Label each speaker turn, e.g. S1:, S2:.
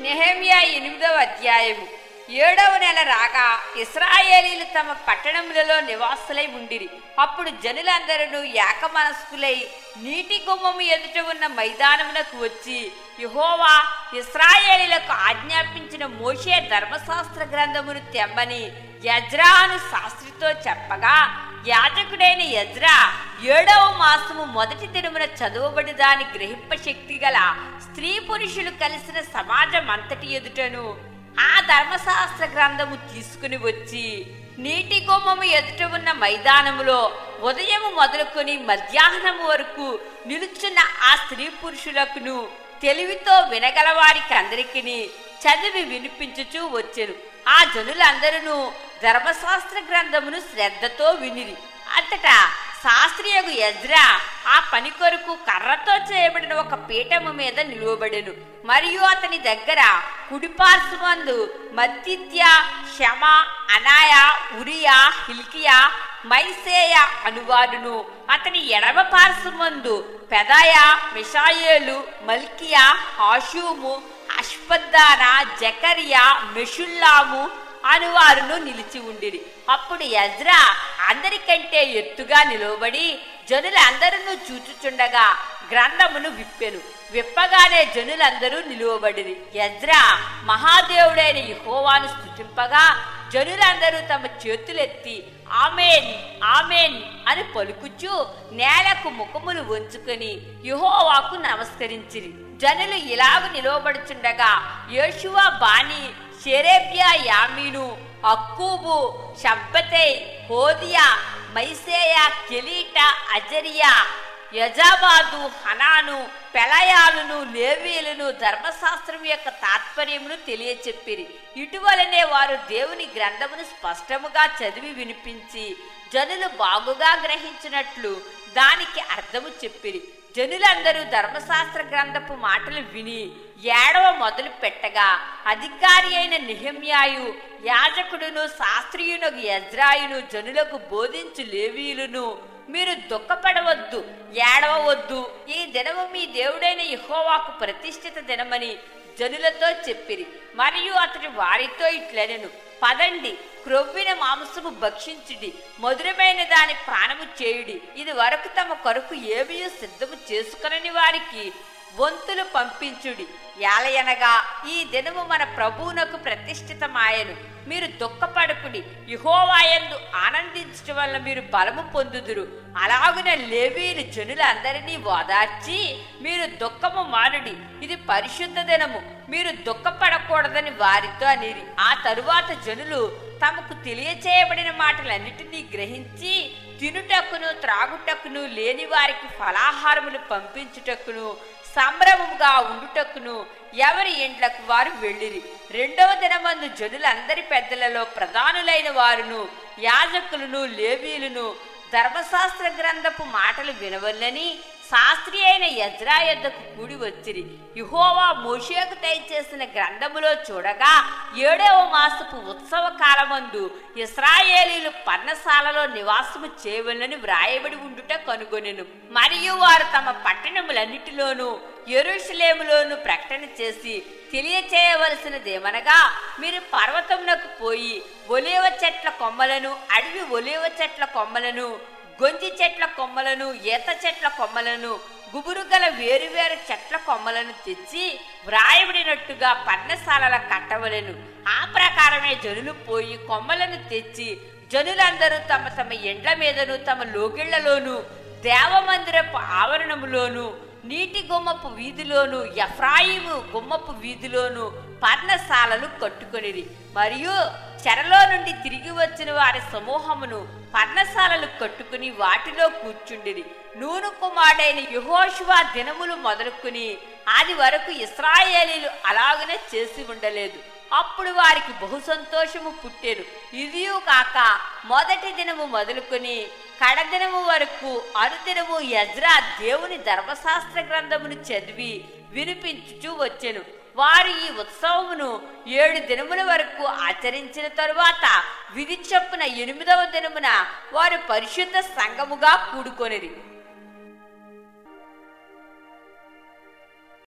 S1: నెహమియా ఎనిమిదవ అధ్యాయము ఏడవ నెల రాగా ఇస్రాయేలీలు తమ పట్టణములలో నివాసులై ఉండిరి అప్పుడు జనులందరూ ఏకమనస్కులై నీటి గుమ్మము ఎదుట ఉన్న మైదానమునకు వచ్చి యహోవా ఇస్రాయేలీలకు ఆజ్ఞాపించిన మోషే ధర్మశాస్త్ర గ్రంథమును తెమ్మని యజ్రాను శాస్త్రితో చెప్పగా యాజకుడైన యజ్రా ఏడవ మాసము మొదటి దినమున చదువబడి దాని గ్రహింప శక్తి గల స్త్రీ పురుషులు కలిసిన సమాజం అంతటి ఎదుటను ఆ ధర్మశాస్త్ర గ్రంథము తీసుకుని వచ్చి నీటి గుమ్మము ఎదుట ఉన్న మైదానములో ఉదయము మొదలుకొని మధ్యాహ్నము వరకు నిలుచున్న ఆ స్త్రీ పురుషులకును తెలివితో వినగలవారికి అందరికీ చదివి వినిపించుచూ వచ్చెను ఆ జనులందరూ ధర్మశాస్త్ర గ్రంథమును శ్రద్ధతో వినిరి అంతటా శాస్త్రియగు యజ్రా ఆ పని కొరకు కర్రతో చేయబడిన ఒక పీఠము మీద నిలువబడెను మరియు అతని దగ్గర కుడిపార్శ్వమందు మత్తిత్య శమ అనాయ ఉరియా హిల్కియా మైసేయ అనువారును అతని ఎడమ పార్శ్వమందు పెదాయ మిషాయేలు మల్కియా ఆషూము అష్పద్దాన జకరియా మెషుల్లాము అనువారును నిలిచి ఉండిరి అప్పుడు యజ్రా అందరికంటే ఎత్తుగా నిలవబడి జనులందరూ చూచుచుండగా గ్రంథమును విప్పెను విప్పగానే జనులందరూ నిలువబడిరి యజ్రా మహాదేవుడైన యెహోవాను స్తుతింపగా జనులందరూ తమ చేతులెత్తి ఆమెన్ ఆమెన్ అని పలుకుచూ నేలకు ముఖములు వంచుకొని యెహోవాకు నమస్కరించిరి జనులు ఇలాగు నిలవబడుచుండగా యోషువా బాణి షెరేబ్యా యామీను అక్కూబు షబ్బతే హోదియా మైసేయ కెలీట అజరియా యజాబాదు హనాను పెలయాలను లేవీలను ధర్మశాస్త్రం యొక్క తాత్పర్యమును తెలియచెప్పిరి ఇటువలనే వారు దేవుని గ్రంథమును స్పష్టముగా చదివి వినిపించి జనులు బాగుగా గ్రహించినట్లు దానికి అర్థము చెప్పిరి జనులందరూ ధర్మశాస్త్ర గ్రంథపు మాటలు విని ఏడవ మొదలు పెట్టగా అధికారి అయిన నిహమ్యాయు యాజకుడును శాస్త్రియునకు యజ్రాయును జనులకు బోధించు లేవీయులను మీరు దుఃఖపడవద్దు ఏడవవద్దు ఈ దినము మీ దేవుడైన యెహోవాకు ప్రతిష్ఠిత దినమని జనులతో చెప్పిరి మరియు అతడు వారితో ఇట్లనెను పదండి క్రొవ్విన మాంసము భక్షించుడి మధురమైన దాని ప్రాణము చేయుడి ఇది వరకు తమ కొరకు ఏమియో సిద్ధము చేసుకునని వారికి వంతులు పంపించుడి యాలయనగా ఈ దినము మన ప్రభువునకు ప్రతిష్ఠితమాయను మీరు దుఃఖపడుకుడి యుహోవాయందు ఆనందించడం వల్ల మీరు బలము పొందుదురు అలాగున లేవీలు జనులందరినీ ఓదార్చి మీరు దుఃఖము మానుడి ఇది పరిశుద్ధ దినము మీరు దుఃఖపడకూడదని వారితో అనిరి ఆ తరువాత జనులు తమకు తెలియచేయబడిన మాటలన్నిటినీ గ్రహించి తినుటకును త్రాగుటకును లేని వారికి ఫలాహారములు పంపించుటకును సంభ్రమముగా ఉండుటకును ఎవరి ఇండ్లకు వారు వెళ్ళిరి రెండవ దినమందు జనులందరి పెద్దలలో ప్రధానులైన వారును యాజకులను లేవీలును ధర్మశాస్త్ర గ్రంథపు మాటలు వినవల్లని శాస్త్రి అయిన యజ్రా యొద్దకు కూడి వచ్చిరి యుహోవా మోషేకు దయచేసిన గ్రంథములో చూడగా ఏడవ మాసపు ఉత్సవ కాలమందు ఇస్రాయేలీలు పర్ణశాలలో నివాసము చేయవలని వ్రాయబడి ఉండుట కనుగొనెను మరియు వారు తమ పట్టణములన్నిటిలోనూ ఎరుషలేములోను ప్రకటన చేసి తెలియచేయవలసినదేమనగా మీరు పర్వతమునకు పోయి ఒలేవ చెట్ల కొమ్మలను అడవి ఒలేవ చెట్ల కొమ్మలను గొంజి చెట్ల కొమ్మలను ఈత చెట్ల కొమ్మలను గుబురు గల వేరువేరు చెట్ల కొమ్మలను తెచ్చి వ్రాయబడినట్టుగా పర్ణశాలల కట్టవలెను ఆ ప్రకారమే జనులు పోయి కొమ్మలను తెచ్చి జనులందరూ తమ తమ ఎండ్ల మీదను తమ లోగిళ్లలోను దేవమందిరపు ఆవరణములోను నీటి గుమ్మపు వీధిలోను ఎఫ్రాయిము గుమ్మపు వీధిలోను పర్ణశాలలు కట్టుకొనిరి మరియు చెరలో నుండి తిరిగి వచ్చిన వారి సమూహమును పర్ణశాలలు కట్టుకుని వాటిలో కూర్చుండిరి నూను కుమారుడైన యహోషువా దినములు మొదలుకుని అది వరకు ఇస్రాయేలీలు అలాగనే చేసి ఉండలేదు అప్పుడు వారికి బహు సంతోషము పుట్టెను ఇదియు కాక మొదటి దినము మొదలుకొని కడదినము వరకు అనుదినము యజ్రా దేవుని ధర్మశాస్త్ర గ్రంథమును చదివి వినిపించుచూ వచ్చెను వారు ఈ ఉత్సవమును ఏడు దినముల వరకు ఆచరించిన తరువాత విధి చొప్పున ఎనిమిదవ దినమున వారు పరిశుద్ధ సంఘముగా కూడుకొనిరి